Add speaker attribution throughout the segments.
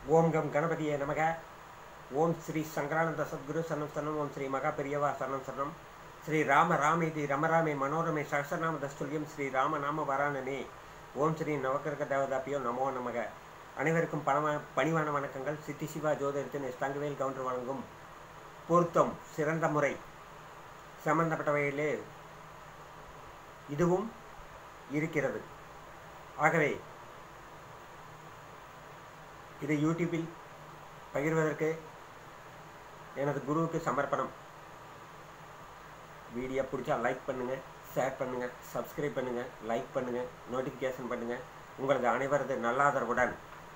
Speaker 1: ஓம் come கணபதியே நமக ஓம் ஸ்ரீ சங்கரானந்த சத்குரு சரணம் சரணம் ஓம் ஸ்ரீ மகா பெரியவா சரணம் சரணம் ஸ்ரீ ராம ராமேதி ரமராமே மனோரமே சகசநாம தஸ்துல்யம் ஸ்ரீ ராம நாம வரானனே ஓம் ஸ்ரீ நவக்கிரக தேவதாப்பியோ நமோ நமக அனைவருக்கும் பணவ பணிவான வணக்கங்கள் சித்தி சிவா ஜோதிடத்தின் எஸ் தங்கவேல் கவுண்டர் வழங்கும் பொருத்தம் சிறந்த முறை சம்பந்தப்பட்டவையிலே இதுவும் இருக்கிறது ஆகவே இதை யூடியூப்பில் பகிர்வதற்கு எனது குருவுக்கு சமர்ப்பணம் வீடியோ பிடிச்சா லைக் பண்ணுங்கள் ஷேர் பண்ணுங்கள் சப்ஸ்கிரைப் பண்ணுங்கள் லைக் பண்ணுங்கள் நோட்டிஃபிகேஷன் பண்ணுங்கள் உங்களது அனைவரது நல்லாதரவுடன்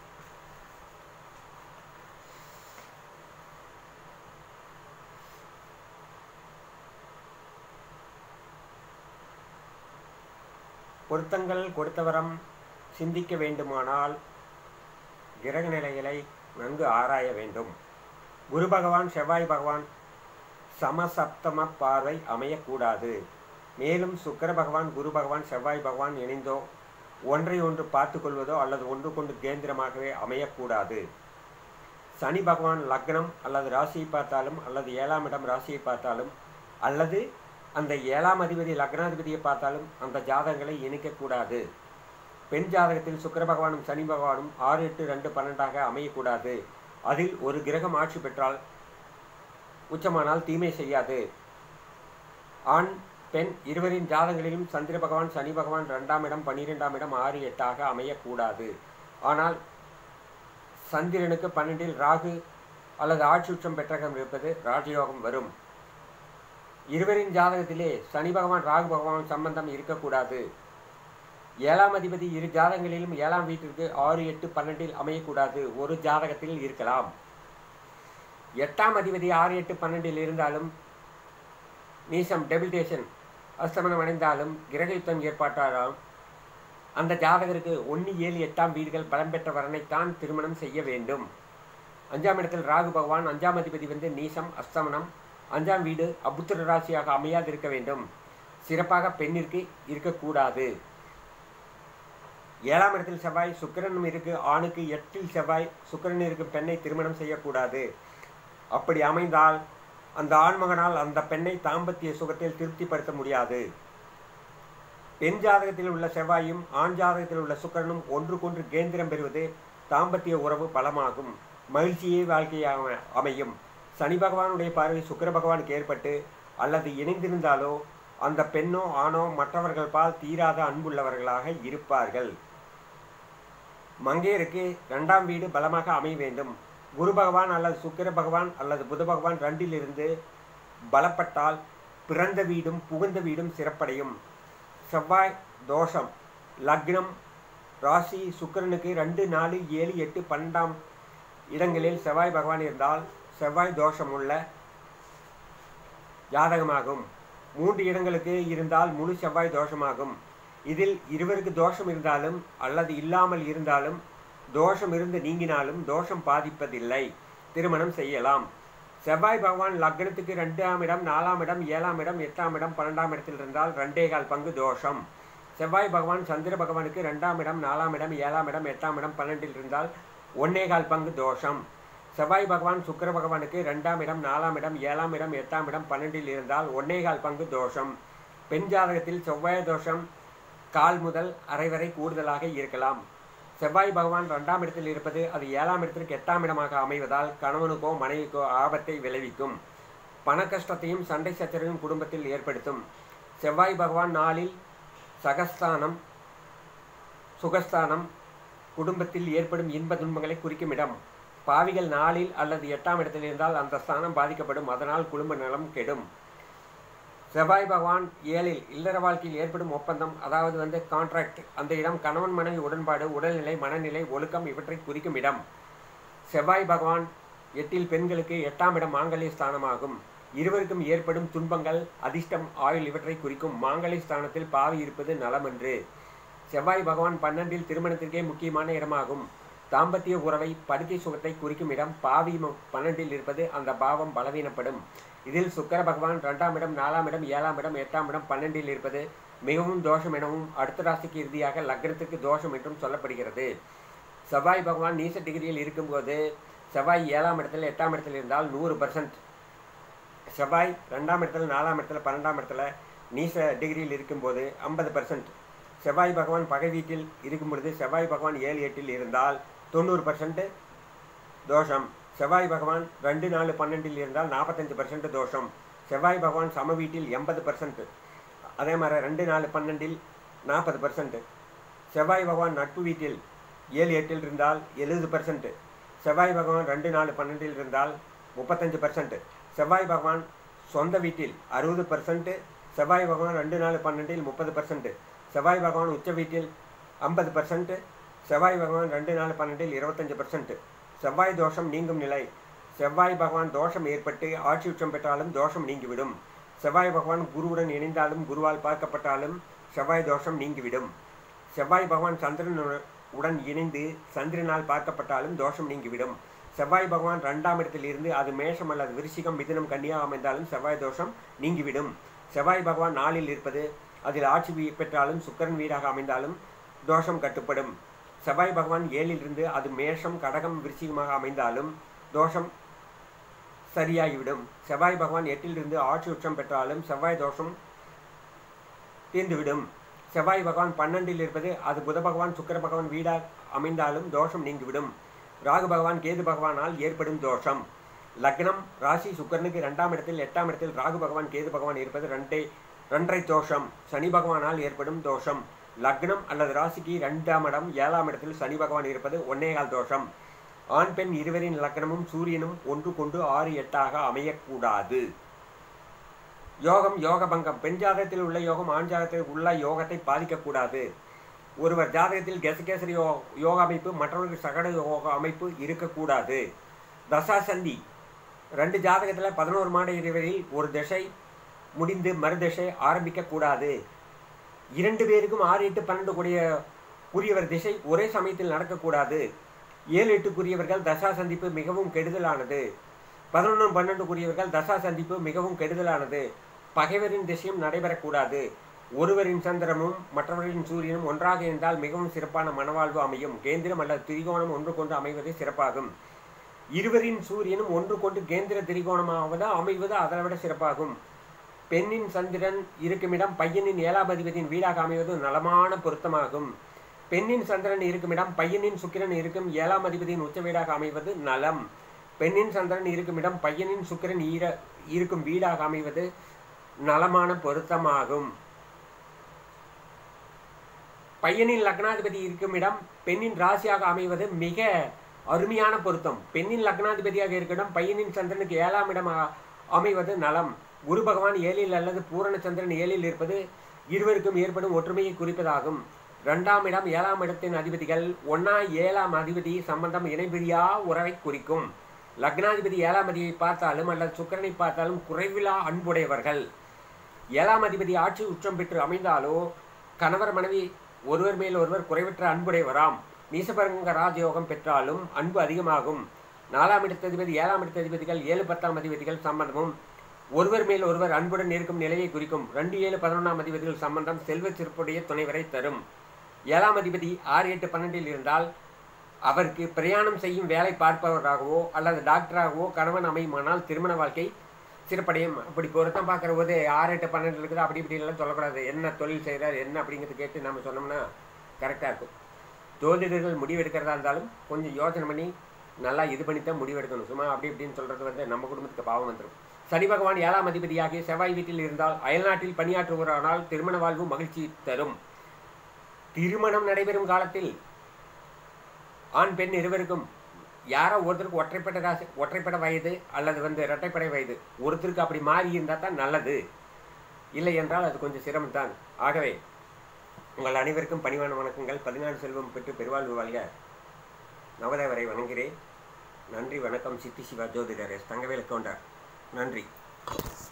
Speaker 1: பொருத்தங்கள் கொடுத்தவரம் சிந்திக்க வேண்டுமானால் கிரக நிலைகளை நன்கு ஆராய வேண்டும் குரு பகவான் செவ்வாய் பகவான் சமசப்தம பார்வை அமையக்கூடாது மேலும் சுக்கர பகவான் குரு பகவான் செவ்வாய் பகவான் இணைந்தோ ஒன்றை ஒன்று பார்த்து கொள்வதோ அல்லது ஒன்று கொண்டு கேந்திரமாகவே அமையக்கூடாது சனி பகவான் லக்னம் அல்லது ராசியை பார்த்தாலும் அல்லது ஏழாம் இடம் ராசியை பார்த்தாலும் அல்லது அந்த ஏழாம் அதிபதி லக்னாதிபதியை பார்த்தாலும் அந்த ஜாதகங்களை இணைக்கக்கூடாது பெண் ஜாதகத்தில் சுக்கர பகவானும் சனி பகவானும் ஆறு எட்டு ரெண்டு பன்னெண்டாக அமையக்கூடாது அதில் ஒரு கிரகம் ஆட்சி பெற்றால் உச்சமானால் தீமை செய்யாது ஆண் பெண் இருவரின் ஜாதகங்களிலும் சந்திர பகவான் சனி பகவான் ரெண்டாம் இடம் பன்னிரெண்டாம் இடம் ஆறு எட்டாக அமையக்கூடாது ஆனால் சந்திரனுக்கு பன்னெண்டில் ராகு அல்லது ஆட்சி உச்சம் பெற்ற கிரகம் இருப்பது ராஜயோகம் வரும் இருவரின் ஜாதகத்திலே சனி பகவான் ராகு பகவான் சம்பந்தம் இருக்கக்கூடாது ஏழாம் அதிபதி இரு ஜாதகங்களிலும் ஏழாம் வீட்டிற்கு ஆறு எட்டு பன்னெண்டில் அமையக்கூடாது ஒரு ஜாதகத்தில் இருக்கலாம் எட்டாம் அதிபதி ஆறு எட்டு பன்னெண்டில் இருந்தாலும் நீசம் டெபில்டேஷன் அஸ்தமனம் அடைந்தாலும் கிரக யுத்தம் ஏற்பாட்டாலும் அந்த ஜாதகருக்கு ஒன்று ஏழு எட்டாம் வீடுகள் பலம் பெற்ற வரனைத்தான் திருமணம் செய்ய வேண்டும் அஞ்சாம் இடத்தில் ராகு பகவான் அஞ்சாம் அதிபதி வந்து நீசம் அஸ்தமனம் அஞ்சாம் வீடு அபுத்திர ராசியாக அமையாதிருக்க வேண்டும் சிறப்பாக பெண்ணிற்கு இருக்கக்கூடாது ஏழாம் இடத்தில் செவ்வாய் சுக்கிரனும் இருக்கு ஆணுக்கு எட்டில் செவ்வாய் சுக்கிரன் இருக்கும் பெண்ணை திருமணம் செய்யக்கூடாது அப்படி அமைந்தால் அந்த ஆண்மகனால் அந்த பெண்ணை தாம்பத்திய சுகத்தில் திருப்திப்படுத்த முடியாது பெண் ஜாதகத்தில் உள்ள செவ்வாயும் ஆண் ஜாதகத்தில் உள்ள சுக்கரனும் ஒன்றுக்கொன்று கேந்திரம் பெறுவது தாம்பத்திய உறவு பலமாகும் மகிழ்ச்சியே வாழ்க்கையாக அமையும் சனி பகவானுடைய பார்வை சுக்கர பகவானுக்கு ஏற்பட்டு அல்லது இணைந்திருந்தாலோ அந்த பெண்ணோ ஆணோ மற்றவர்கள் பால் தீராத அன்புள்ளவர்களாக இருப்பார்கள் மங்கையருக்கு இரண்டாம் வீடு பலமாக அமைய வேண்டும் குரு பகவான் அல்லது சுக்கிர பகவான் அல்லது புத பகவான் ரெண்டிலிருந்து பலப்பட்டால் பிறந்த வீடும் புகுந்த வீடும் சிறப்படையும் செவ்வாய் தோஷம் லக்னம் ராசி சுக்கிரனுக்கு ரெண்டு நாலு ஏழு எட்டு பன்னெண்டாம் இடங்களில் செவ்வாய் பகவான் இருந்தால் செவ்வாய் தோஷம் உள்ள ஜாதகமாகும் மூன்று இடங்களுக்கு இருந்தால் முழு செவ்வாய் தோஷமாகும் இதில் இருவருக்கு தோஷம் இருந்தாலும் அல்லது இல்லாமல் இருந்தாலும் தோஷம் இருந்து நீங்கினாலும் தோஷம் பாதிப்பதில்லை திருமணம் செய்யலாம் செவ்வாய் பகவான் லக்னத்துக்கு ரெண்டாம் இடம் நாலாம் இடம் ஏழாம் இடம் எட்டாம் இடம் பன்னெண்டாம் இடத்தில் இருந்தால் ரெண்டே கால் பங்கு தோஷம் செவ்வாய் பகவான் சந்திர பகவானுக்கு ரெண்டாம் இடம் நாலாம் இடம் ஏழாம் இடம் எட்டாம் இடம் பன்னெண்டில் இருந்தால் ஒன்னே கால் பங்கு தோஷம் செவ்வாய் பகவான் சுக்கர பகவானுக்கு ரெண்டாம் இடம் நாலாம் இடம் ஏழாம் இடம் எட்டாம் இடம் பன்னெண்டில் இருந்தால் ஒன்னே கால் பங்கு தோஷம் பெண் ஜாதகத்தில் செவ்வாய் தோஷம் கால் முதல் அரை வரை கூடுதலாக இருக்கலாம் செவ்வாய் பகவான் ரெண்டாம் இடத்தில் இருப்பது அது ஏழாம் இடத்திற்கு எட்டாம் இடமாக அமைவதால் கணவனுக்கோ மனைவிக்கோ ஆபத்தை விளைவிக்கும் பண கஷ்டத்தையும் சண்டை சச்சரவையும் குடும்பத்தில் ஏற்படுத்தும் செவ்வாய் பகவான் நாளில் சகஸ்தானம் சுகஸ்தானம் குடும்பத்தில் ஏற்படும் இன்ப துன்பங்களை குறிக்கும் இடம் பாவிகள் நாளில் அல்லது எட்டாம் இடத்தில் இருந்தால் அந்த ஸ்தானம் பாதிக்கப்படும் அதனால் குடும்ப நலம் கெடும் செவ்வாய் பகவான் ஏழில் இல்லற வாழ்க்கையில் ஏற்படும் ஒப்பந்தம் அதாவது வந்து கான்ட்ராக்ட் அந்த இடம் கணவன் மனைவி உடன்பாடு உடல்நிலை மனநிலை ஒழுக்கம் இவற்றை குறிக்கும் இடம் செவ்வாய் பகவான் எட்டில் பெண்களுக்கு எட்டாம் இடம் மாங்கல்ய ஸ்தானமாகும் இருவருக்கும் ஏற்படும் துன்பங்கள் அதிர்ஷ்டம் ஆயுள் இவற்றை குறிக்கும் மாங்கல்ய ஸ்தானத்தில் பாவி இருப்பது நலமன்று செவ்வாய் பகவான் பன்னெண்டில் திருமணத்திற்கே முக்கியமான இடமாகும் தாம்பத்திய உறவை படுக்கை சுகத்தை குறிக்கும் இடம் பாவி பன்னெண்டில் இருப்பது அந்த பாவம் பலவீனப்படும் இதில் சுக்கர பகவான் ரெண்டாம் இடம் நாலாம் இடம் ஏழாம் இடம் எட்டாம் இடம் பன்னெண்டில் இருப்பது மிகவும் தோஷம் எனவும் அடுத்த ராசிக்கு இறுதியாக லக்னத்திற்கு தோஷம் என்றும் சொல்லப்படுகிறது செவ்வாய் பகவான் நீச டிகிரியில் இருக்கும்போது செவ்வாய் ஏழாம் இடத்துல எட்டாம் இடத்துல இருந்தால் நூறு பர்சன்ட் செவ்வாய் ரெண்டாம் இடத்துல நாலாம் இடத்துல பன்னெண்டாம் இடத்துல நீச டிகிரியில் இருக்கும்போது ஐம்பது பர்சன்ட் செவ்வாய் பகவான் பகை வீட்டில் இருக்கும் பொழுது செவ்வாய் பகவான் ஏழு எட்டில் இருந்தால் தொண்ணூறு பர்சன்ட் தோஷம் செவ்வாய் பகவான் ரெண்டு நாலு பன்னெண்டில் இருந்தால் நாற்பத்தஞ்சு பர்சன்ட் தோஷம் செவ்வாய் பகவான் சம வீட்டில் எண்பது பர்சன்ட் அதே மாதிரி ரெண்டு நாலு பன்னெண்டில் நாற்பது பர்சன்ட் செவ்வாய் பகவான் நட்பு வீட்டில் ஏழு எட்டில் இருந்தால் எழுபது பர்சன்ட் செவ்வாய் பகவான் ரெண்டு நாலு பன்னெண்டில் இருந்தால் முப்பத்தஞ்சு பர்சன்ட் செவ்வாய் பகவான் சொந்த வீட்டில் அறுபது பர்சன்ட் செவ்வாய் பகவான் ரெண்டு நாலு பன்னெண்டில் முப்பது பர்சன்ட் செவ்வாய் பகவான் உச்ச வீட்டில் ஐம்பது பர்சன்ட் செவ்வாய் பகவான் ரெண்டு நாலு பன்னெண்டில் இருபத்தஞ்சு பர்சன்ட் செவ்வாய் தோஷம் நீங்கும் நிலை செவ்வாய் பகவான் தோஷம் ஏற்பட்டு ஆட்சி உச்சம் பெற்றாலும் தோஷம் நீங்கிவிடும் செவ்வாய் பகவான் குருவுடன் இணைந்தாலும் குருவால் பார்க்கப்பட்டாலும் செவ்வாய் தோஷம் நீங்கிவிடும் செவ்வாய் பகவான் சந்திரன் உடன் இணைந்து சந்திரனால் பார்க்கப்பட்டாலும் தோஷம் நீங்கிவிடும் செவ்வாய் பகவான் ரெண்டாம் இடத்தில் இருந்து அது மேஷம் அல்லது விருச்சிகம் மிதுனம் கன்னியாக அமைந்தாலும் செவ்வாய் தோஷம் நீங்கிவிடும் செவ்வாய் பகவான் நாளில் இருப்பது அதில் ஆட்சி வீ- பெற்றாலும் சுக்கரன் வீடாக அமைந்தாலும் தோஷம் கட்டுப்படும் செவ்வாய் பகவான் ஏழில் இருந்து அது மேஷம் கடகம் விருச்சிகமாக அமைந்தாலும் தோஷம் சரியாகிவிடும் செவ்வாய் பகவான் எட்டிலிருந்து ஆட்சி உச்சம் பெற்றாலும் செவ்வாய் தோஷம் தீர்ந்துவிடும் செவ்வாய் பகவான் பன்னெண்டில் இருப்பது அது புத பகவான் சுக்கிர பகவான் வீடாக அமைந்தாலும் தோஷம் நீங்கிவிடும் ராகு பகவான் கேது பகவானால் ஏற்படும் தோஷம் லக்னம் ராசி சுக்கரனுக்கு இரண்டாம் இடத்தில் எட்டாம் இடத்தில் ராகு பகவான் கேது பகவான் இருப்பது ரெண்டை ரெண்டரை தோஷம் சனி பகவானால் ஏற்படும் தோஷம் லக்னம் அல்லது ராசிக்கு ரெண்டாம் இடம் ஏழாம் இடத்தில் சனி பகவான் இருப்பது ஒன்னேகால் தோஷம் ஆண் பெண் இருவரின் லக்னமும் சூரியனும் ஒன்று கொண்டு ஆறு எட்டாக அமையக்கூடாது யோகம் யோக பங்கம் பெண் ஜாதகத்தில் உள்ள யோகம் ஆண் ஜாதகத்தில் உள்ள யோகத்தை பாதிக்கக்கூடாது ஒருவர் ஜாதகத்தில் கெசகேசரி யோ யோக அமைப்பு மற்றவருக்கு சகட யோக அமைப்பு இருக்கக்கூடாது தசா சந்தி ரெண்டு ஜாதகத்தில் பதினோரு மாத இடைவெளியில் ஒரு திசை முடிந்து மறுதிசை ஆரம்பிக்கக்கூடாது இரண்டு பேருக்கும் ஆறு எட்டு பன்னெண்டு கூடிய கூறியவர் திசை ஒரே சமயத்தில் நடக்கக்கூடாது ஏழு எட்டுக்குரியவர்கள் தசா சந்திப்பு மிகவும் கெடுதலானது பதினொன்று பன்னெண்டு கூறியவர்கள் தசா சந்திப்பு மிகவும் கெடுதலானது பகைவரின் திசையும் நடைபெறக்கூடாது ஒருவரின் சந்திரமும் மற்றவரின் சூரியனும் ஒன்றாக இருந்தால் மிகவும் சிறப்பான மனவாழ்வு அமையும் கேந்திரம் அல்லது திரிகோணம் ஒன்று கொண்டு அமைவது சிறப்பாகும் இருவரின் சூரியனும் ஒன்று கொண்டு கேந்திர திரிகோணமாவது அமைவது அதை விட சிறப்பாகும் பெண்ணின் சந்திரன் இருக்குமிடம் பையனின் ஏழாம் அதிபதியின் வீடாக அமைவது நலமான பொருத்தமாகும் பெண்ணின் சந்திரன் இருக்குமிடம் பையனின் சுக்கிரன் இருக்கும் ஏழாம் அதிபதியின் உச்ச வீடாக அமைவது நலம் பெண்ணின் சந்திரன் இருக்குமிடம் பையனின் சுக்கிரன் ஈர இருக்கும் வீடாக அமைவது நலமான பொருத்தமாகும் பையனின் லக்னாதிபதி இருக்கும் இடம் பெண்ணின் ராசியாக அமைவது மிக அருமையான பொருத்தம் பெண்ணின் லக்னாதிபதியாக இருக்கும் இடம் பையனின் சந்திரனுக்கு ஏழாம் இடம் அ- அமைவது நலம் குரு பகவான் ஏழில் அல்லது பூரண சந்திரன் ஏழில் இருப்பது இருவருக்கும் ஏற்படும் ஒற்றுமையை குறிப்பதாகும் இரண்டாம் இடம் ஏழாம் இடத்தின் அதிபதிகள் ஒன்னா ஏழாம் அதிபதி சம்பந்தம் இணைபிரியா உறவை குறிக்கும் லக்னாதிபதி ஏழாம் அதிபதியை பார்த்தாலும் அல்லது சுக்கிரனை பார்த்தாலும் குறைவிலா அன்புடையவர்கள் ஏழாம் அதிபதி ஆட்சி உச்சம் பெற்று அமைந்தாலோ கணவர் மனைவி ஒருவர் மேல் ஒருவர் குறைவற்ற அன்புடையவராம் நீசபரங்க ராஜயோகம் பெற்றாலும் அன்பு அதிகமாகும் நாலாம் இடத்ததிபதி ஏழாம் இடத்ததிபதிகள் ஏழு பத்தாம் அதிபதிகள் சம்பந்தமும் ஒருவர் மேல் ஒருவர் அன்புடன் இருக்கும் நிலையை குறிக்கும் ரெண்டு ஏழு பதினொன்றாம் அதிபதிகள் சம்பந்தம் செல்வ சிறப்புடைய துணைவரை தரும் ஏழாம் அதிபதி ஆறு எட்டு பன்னெண்டில் இருந்தால் அவருக்கு பிரயாணம் செய்யும் வேலை பார்ப்பவராகவோ அல்லது டாக்டராகவோ கணவன் அமையுமானால் திருமண வாழ்க்கை சிறப்படையும் அப்படி பொருத்தம் பார்க்குற போது ஆறு எட்டு பன்னெண்டு இருக்குது அப்படி இப்படி எல்லாம் சொல்லக்கூடாது என்ன தொழில் செய்கிறார் என்ன அப்படிங்கிறது கேட்டு நம்ம சொன்னோம்னா கரெக்டாக இருக்கும் ஜோதிடர்கள் முடிவெடுக்கிறதா இருந்தாலும் கொஞ்சம் யோசனை பண்ணி நல்லா இது பண்ணி தான் முடிவெடுக்கணும் சும்மா அப்படி இப்படின்னு சொல்கிறது வந்து நம்ம குடும்பத்துக்கு பாவம் வந்துடும் சனி பகவான் ஏழாம் அதிபதியாகி செவ்வாய் வீட்டில் இருந்தால் அயல்நாட்டில் பணியாற்றுவரானால் திருமண வாழ்வு மகிழ்ச்சி தரும் திருமணம் நடைபெறும் காலத்தில் ஆண் பெண் இருவருக்கும் யாரோ ஒருத்தருக்கு ஒற்றைப்பட்ட ராசி ஒற்றைப்பட வயது அல்லது வந்து இரட்டைப்படை வயது ஒருத்தருக்கு அப்படி மாறி இருந்தால் தான் நல்லது இல்லை என்றால் அது கொஞ்சம் சிரமம் தான் ஆகவே உங்கள் அனைவருக்கும் பணிவான வணக்கங்கள் பதினாறு செல்வம் பெற்று பெருவாழ்வு வாழ்க நவதேவரை வணங்குகிறேன் நன்றி வணக்கம் சித்தி சிவா ஜோதிடர் எஸ் தங்கவேல் கவுண்டர் நன்றி